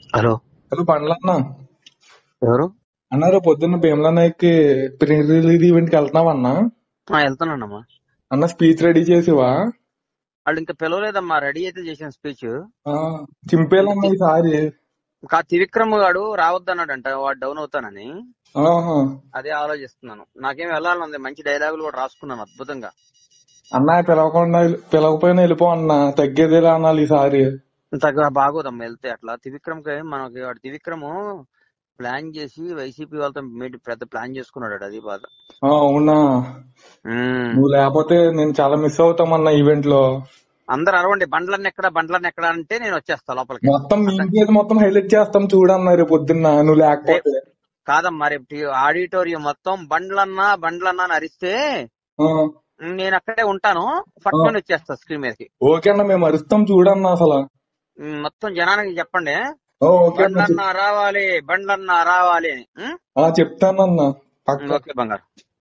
Hello hello పండ్లన్న ఎవరు అన్నారు పొద్దున్న Bheemla Nayak pre release event కి వెళ్తున్నావన్నా ఆ, వెళ్తున్నానమ్మా అన్న స్పీచ్ రెడీ చేసివా వాళ్ళు ఇంకా పిలవలేదమ్మా రెడీ అయితే చేసిన స్పీచ్ ఆ, చింపేయాలన్న ఈసారి కా త్రివిక్రమ్ గాడు రావద్దన్నాడంట వాడు డౌన్ అవుతానని ఆహా. అదే ఆలోచిస్తున్నాను నాకేం వెళ్ళాలని ఉంది మంచి డైలాగులు కూడా రాసుకున్నాను అద్భుతంగా అన్న పిలవకుండా పిలవకపోయినా వెళ్ళిపో అన్న తగ్గేదేలా అనాలి ఈసారి తగ్గ బాగోదమ్మా వెళ్తే అట్లా త్రివిక్రమ్ కి మనకి వాడు త్రివిక్రమ్ ప్లాన్ చేసి వైసీపీ వాళ్ళతో మీట్ పెద్ద ప్లాన్ చేసుకున్నాడు అది బాధ ఆ, అవునా ఉమ్. నువ్వు లేకపోతే నేను చాలా మిస్ అవుతామన్న ఈవెంట్ లో అందరు అరవండి బండ్లన్నీ ఎక్కడ బండ్లన్నీ ఎక్కడ అంటే నేను వచ్చేస్తా లోపలికి మొత్తం మీ ఇంటి మొత్తం హైలైట్ చేస్తాం చూడన్న రేపు పొద్దున్న నువ్వు లేకపోతే కాదమ్మా రేపు ఆడిటోరియం మొత్తం బండ్లన్నా బండ్లన్నా అని అరిస్తే ఆ, నేను అక్కడే ఉంటాను పట్టుకొని వచ్చేస్తా స్క్రీన్ మీదకి ఓకే అన్న మేము అరుస్తాం చూడన్న అసలు ఉమ్, మొత్తం జనానికి చెప్పండి ఆ, ఓకే అన్న బండ్లన్నా రావాలి బండ్లన్నా రావాలి అని ఉమ్? ఆ, చెప్తానన్న పక్క ఓకే బంగారు